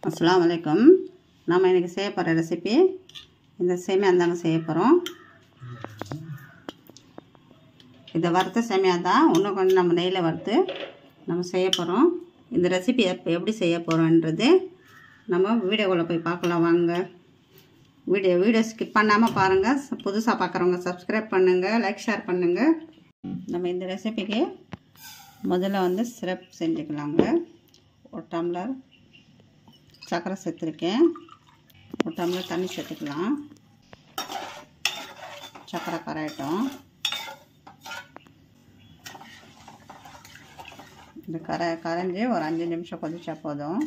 அஸ்ஸலாமு அலைக்கும் நம்ம இன்றைக்கி செய்ய போகிற ரெசிபி இந்த சேமியா தாங்க செய்ய போகிறோம் இதை வறுத்த சேமியா தான் இன்னும் கொஞ்சம் நம்ம நெய்யில் வறுத்து நம்ம செய்ய போகிறோம் இந்த ரெசிபி எப்போ எப்படி செய்ய போகிறோன்றது நம்ம வீடியோக்குள்ளே போய் பார்க்கலாம் வாங்க வீடியோ வீடியோ ஸ்கிப் பண்ணாமல் பாருங்கள் புதுசாக பார்க்குறவங்க சப்ஸ்கிரைப் பண்ணுங்கள் லைக் ஷேர் பண்ணுங்கள் நம்ம இந்த ரெசிபிக்கு முதல்ல வந்து சிரப் செஞ்சுக்கலாங்க ஒரு டம்ளர் சர்க்கரை சேர்த்துருக்கேன் ஒரு டம்ளர் தண்ணி சேர்த்துக்கலாம் சர்க்கரை கரையட்டும் இந்த கரை கரைஞ்சி ஒரு அஞ்சு நிமிஷம் கொதிச்சா போதும்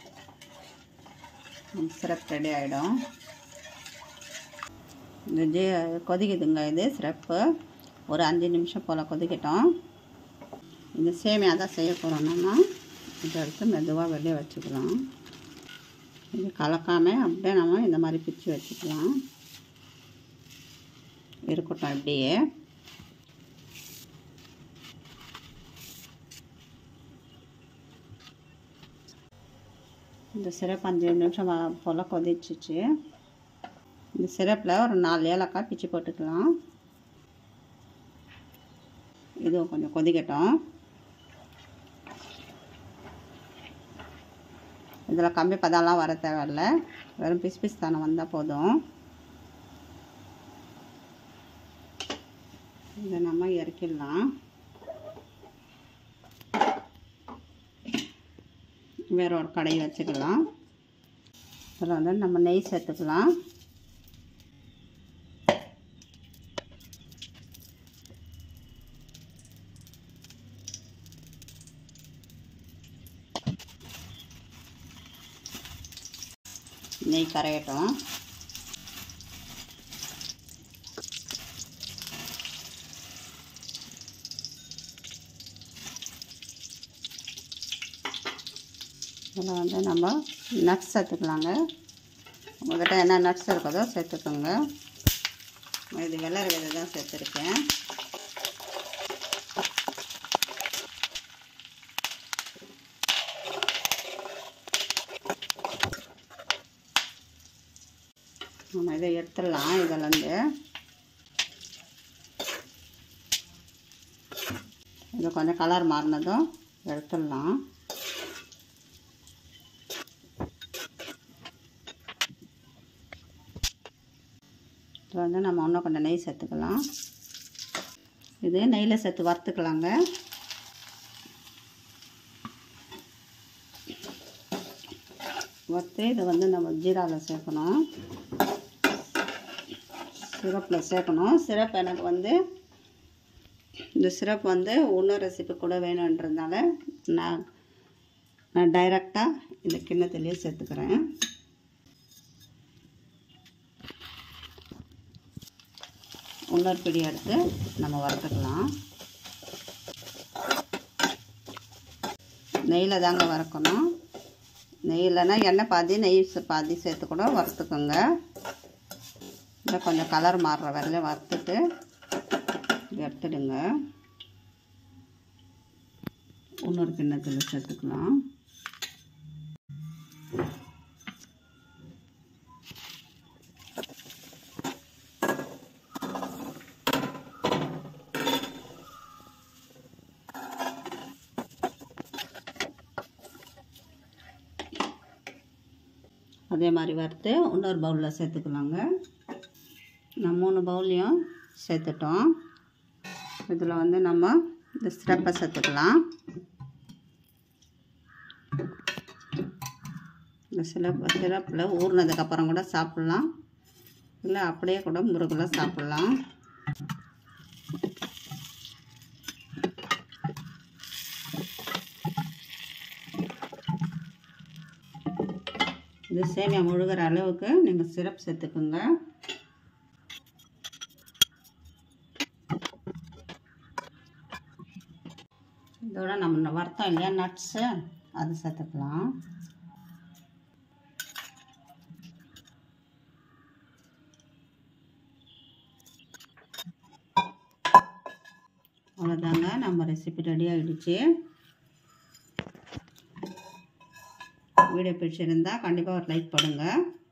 சிரப் ரெடி ஆகிடும் இந்த ஜீ கொதிக்குதுங்க இது சிரப்பு ஒரு அஞ்சு நிமிஷம் போல் கொதிக்கட்டும் இந்த சேமியா தான் செய்ய போகிறோம் நம்ம இதை எடுத்து மெதுவாக வெளியே வச்சுக்கலாம் இது கலக்காமல் அப்படியே நம்ம இந்த மாதிரி பிச்சு வச்சுக்கலாம் இருக்கட்டும் இப்படியே இந்த சிரப் அஞ்சு நிமிஷம் போல் கொதிச்சிச்சு இந்த சிரப்பில் ஒரு நாலு ஏலக்காய் பிச்சு போட்டுக்கலாம் இதுவும் கொஞ்சம் கொதிக்கட்டும் இதில் கம்பி பதம்லாம் வர தேவையில்ல வெறும் பிஸ் பிஸ் தானே வந்தால் போதும் இதை நம்ம இறக்கிடலாம் வேற ஒரு கடையை வச்சுக்கலாம் இதில் வந்து நம்ம நெய் சேர்த்துக்கலாம் நெய் கரையட்டும் இதில் வந்து நம்ம நட்ஸ் சேர்த்துக்கலாங்க உங்கள்கிட்ட என்ன நட்ஸ் இருக்குதோ சேர்த்துக்கோங்க இது வெள்ளரி விதை தான் சேர்த்துருக்கேன் நம்ம இதை எடுத்துடலாம் இதிலேருந்து இது கொஞ்சம் கலர் மாறினதும் எடுத்துடலாம் இதில் வந்து நம்ம இன்னும் கொஞ்சம் நெய் சேர்த்துக்கலாம் இது நெய்யில் சேர்த்து வறுத்துக்கலாங்க வறுத்து இதை வந்து நம்ம ஜீராவில் சேர்க்கணும் சிரப்பில் சேர்க்கணும் சிரப் எனக்கு வந்து இந்த சிரப் வந்து இன்னும் ரெசிபி கூட வேணுன்றதுனால நான் நான் டைரெக்டாக இந்த கிண்ணத்துலேயே சேர்த்துக்கிறேன் இன்னொரு பிடி எடுத்து நம்ம வறுத்துக்கலாம் நெய்யில் தாங்க வறுக்கணும் நெய் இல்லைன்னா எண்ணெய் பாதி நெய் பாதி சேர்த்து கூட வறுத்துக்கோங்க இல்லை கொஞ்சம் கலர் மாறுற வரையில வறுத்துட்டு எடுத்துடுங்க இன்னொரு கிண்ணத்தில் சேர்த்துக்கலாம் அதே மாதிரி வறுத்து இன்னொரு பவுலில் சேர்த்துக்கலாங்க நான் மூணு பவுல்லையும் சேர்த்துட்டோம் இதில் வந்து நம்ம இந்த சிரப்பை சேர்த்துக்கலாம் இந்த சிரப் சிரப்பில் ஊறினதுக்கப்புறம் கூட சாப்பிட்லாம் இல்லை அப்படியே கூட முருகலை சாப்பிட்லாம் இது சேமியா முழுகிற அளவுக்கு நீங்கள் சிரப் சேர்த்துக்குங்க இதோட நம்ம வறுத்தோம் இல்லையா நட்ஸு அது சேர்த்துக்கலாம் அவ்வளோதாங்க நம்ம ரெசிபி ரெடி ஆகிடுச்சு வீடியோ வீடியோ பிடிச்சிருந்தா கண்டிப்பாக ஒரு லைக் பண்ணுங்கள்